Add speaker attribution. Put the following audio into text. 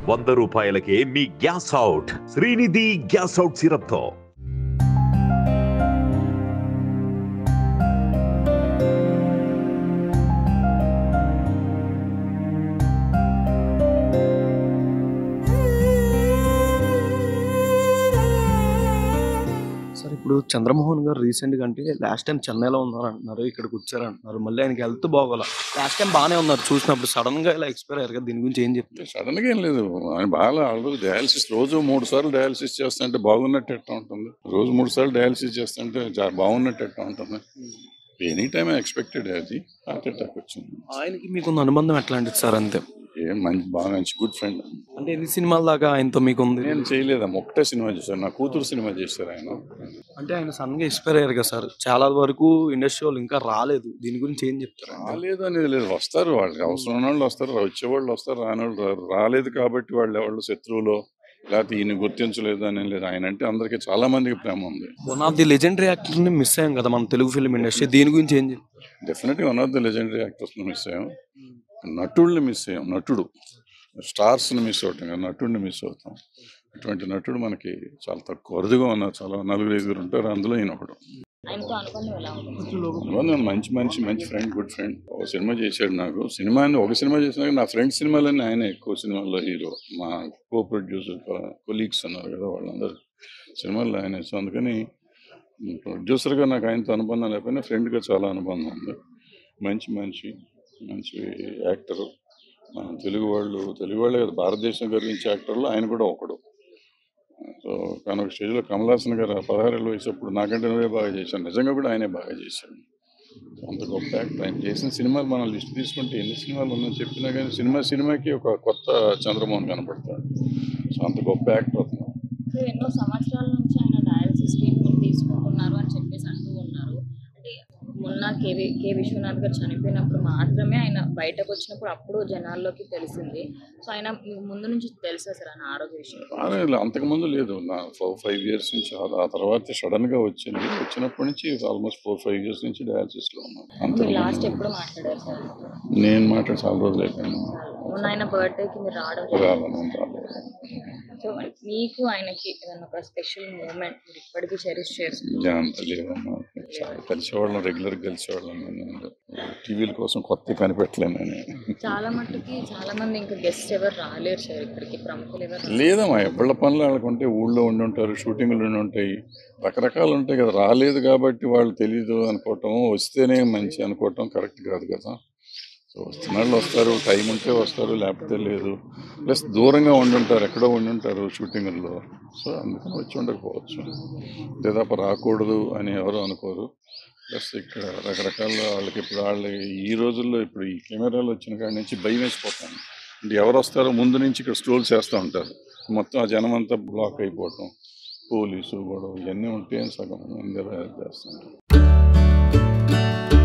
Speaker 1: వంద రూపాయలకే మీ gas out Srinidhi gas out syrup తో
Speaker 2: సార్ ఇప్పుడు చంద్రమోహన్ గారు రీసెంట్ గా అంటే లాస్ట్ టైం చెన్నైలో ఉన్నారు అంటున్నారు ఇక్కడికి వచ్చారంటున్నారు మళ్ళీ ఆయనకి హెల్త్ బాగోలా లాస్ట్ టైం బాగానే ఉన్నారు చూసినప్పుడు సడన్ గా ఇలా ఎక్స్పైర్ అయ్యారు కదా దీని గురించి ఏం చెప్తారు
Speaker 3: సడన్ గా ఏం లేదు ఆయన బాగా ఆల్రెడీ డయాలసిస్ రోజు మూడు సార్లు డయాలసిస్ చేస్తుంటే బాగున్నట్టు ఎట్లా ఉంటుంది రోజు మూడు సార్లు డయాలసిస్ చేస్తుంటే చా- బాగున్నట్టు ఎట్లా ఉంటుంది ఎనీ టైం ఎక్స్పెక్టెడ్ అది హార్ట్ అటాక్ వచ్చింది
Speaker 2: ఆయనకి మీకున్న అనుబంధం ఎట్లాంటిది సార్ అంతే
Speaker 3: ఏం మంచి బాగా మంచి గుడ్ ఫ్రెండ్
Speaker 2: అంటే ఎన్ని సినిమాల దాకా ఆయనతో మీకు ఉంది
Speaker 3: నేను చేయలేదమ్మా ఒకటే సినిమా చేశాను నా కూతురు సినిమా చేశారు ఆయన
Speaker 2: అంటే ఆయన సడన్ గా ఎక్స్పైర్ అయ్యారు కదా సార్ చాలా వరకు ఇండస్ట్రీ వాళ్ళు ఇంకా రాలేదు దీని గురించి ఏం చెప్తారు
Speaker 3: రాలేదు అనేది లేదు వస్తారు వాళ్ళకి అవసరం ఉన్న వాళ్ళు వస్తారు వచ్చేవాళ్ళు వస్తారు రాని వాళ్ళు రారు. రాలేదు కాబట్టి వాళ్ళు ఎవరు శత్రువులో లేకపోతే ఈయన గుర్తించలేదు అని లేదు ఆయన అంటే అందరికీ చాలా మందికి ప్రేమ ఉంది
Speaker 2: one of the legendary actor ని మిస్ అయ్యాం కదా మన తెలుగు ఫిల్మ్ ఇండస్ట్రీ దీని గురించి ఏం చెప్తారు
Speaker 3: డెఫినెట్గా one of the legendary actors miss అయ్యాం నటుడిని మిస్ అయ్యాం నటుడు స్టార్స్ని మిస్ అవుతాం కదా నటుడిని మిస్ అవుతాం ఇటువంటి నటుడు మనకి చాలా తక్కువ అరుదుగా ఉన్నారు చాలా నలుగురు ఐదుగురు ఉంటారు అందులో ఈయన ఒకడు
Speaker 4: ఆయనతో అనుబంధం ఎలా ఉంటుంది
Speaker 3: అందువల్ల మంచి మనిషి మంచి ఫ్రెండ్ గుడ్ ఫ్రెండ్ ఒక సినిమా చేశాడు నాకు సినిమా ఒక సినిమా చేసినాక నా ఫ్రెండ్ సినిమాలన్నీ ఆయన ఎక్కువ సినిమాల్లో హీరో మా కో ప్రొడ్యూసర్ కొలీగ్స్ ఉన్నారు కదా వాళ్ళందరూ సినిమాల్లో ఆయన సో అందుకని ప్రొడ్యూసర్గా నాకు ఆయనతో అనుబంధం లేకపోయినా ఫ్రెండ్గా చాలా అనుబంధం ఉంది మంచి మనిషి మంచి యాక్టరు మన తెలుగు వాళ్ళు తెలుగు వాళ్ళే కదా భారతదేశం గర్వించే యాక్టర్లో ఆయన కూడా ఒకడు సో కానీ ఒక స్టేజ్లో కమల్ హాసన్ గారు పదహారేళ్ళు వయసప్పుడు నాకంటే నువ్వే బాగా చేశాను నిజంగా కూడా ఆయనే బాగా చేశాడు అంత గొప్ప యాక్టర్ ఆయన చేసిన సినిమాలు మనం లిస్ట్ తీసుకుంటే ఎన్ని సినిమాలు ఉన్నాయో చెప్పినా కానీ సినిమా సినిమాకి ఒక కొత్త చంద్రమోహన్ కనపడతాడు సో అంత గొప్ప యాక్టర్ అతను
Speaker 4: సో ఎన్నో సంవత్సరాల నుంచి ఆయన డయాలసిస్ ట్రీట్మెంట్ తీసుకుంటున్నారు అని చెప్పేసి అంటూ ఉన్నారు అంటే మొన్న కేవి కే విశ్వనాథ్ గారు చనిపోయినప్పుడు మాత్రమే ఆయన బయటకు వచ్చినప్పుడు అప్పుడు జనాల్లోకి తెలిసింది సో ఆయన మీకు ముందు నుంచి తెలుసా సార్ ఆయన ఆరోగ్య విషయం
Speaker 3: బాగానే లేదు. అంతకుముందు లేదు నా ఫోర్ ఫైవ్ ఇయర్స్ నుంచి ఆ- ఆ తర్వాత సడన్ గా వచ్చింది వచ్చినప్పటి నుంచి ఆల్మోస్ట్ ఫోర్ ఫైవ్ ఇయర్స్ నుంచి డయాలసిస్ లో ఉన్నాను
Speaker 4: మీరు
Speaker 3: అంత
Speaker 4: లాస్ట్ ఎప్పుడు మాట్లాడారు సార్
Speaker 3: నేను మాట్లాడి చాలా రోజులు అయిపోయాను
Speaker 4: మొన్న ఆయన బర్త్డేకి మీరు రావడం
Speaker 3: రాలేదు నేను రాలేదు
Speaker 4: సో మీకు ఆయనకి ఏదైనా ఒక స్పెషల్ మూమెంట్ మీరు ఇప్పటికీ చెరిష్ చేసుకుంటారు
Speaker 3: ఇంకా అంత లేదమ్మా చాలా కలిసేవాళ్ళం రెగ్యులర్ కలిసేవాళ్ళం నేను టీవీల కోసం కొత్త కనిపెట్టలేను నేను
Speaker 4: చాలా మట్టుకి చాలా మంది ఇంకా గెస్ట్ ఎవరు రాలేరు సార్ ఇక్కడికి ప్రముఖులు ఎవరు రాలేరు.
Speaker 3: లేదమ్మా ఎవళ్ళ పనులు వాళ్ళకు ఉంటే ఊళ్ళో ఉండి ఉంటారు షూటింగ్లు ఉండి ఉంటాయి రకరకాలు ఉంటాయి కదా రాలేదు కాబట్టి వాళ్ళు తెలీదు అనుకోవటం వస్తేనే మంచి అనుకోవటం కరెక్ట్ కాదు కదా సో వస్తున్న వాళ్ళు వస్తారు టైం ఉంటే వస్తారు లేకపోతే లేదు ప్లస్ దూరంగా ఉండి ఉంటారు ఎక్కడో ఉండి ఉంటారు షూటింగ్లో సో అందుకని వచ్చి ఉండకపోవచ్చు లేదా రాకూడదు అని ఎవరు అనుకోరు ప్లస్ ఇక్కడ రకరకాల వాళ్ళకి ఇప్పుడు వాళ్ళు ఈ రోజుల్లో ఇప్పుడు ఈ కెమెరాలు వచ్చిన కాడి నుంచి భయం వేసిపోతాను అంటే ఎవరు వస్తారో ముందు నుంచి ఇక్కడ స్ట్రోల్ చేస్తూ ఉంటారు మొత్తం ఆ జనం అంతా బ్లాక్ అయిపోవటం పోలీసు గొడవ ఇవన్నీ ఉంటే సగం మంది అలా చేస్తుంటారు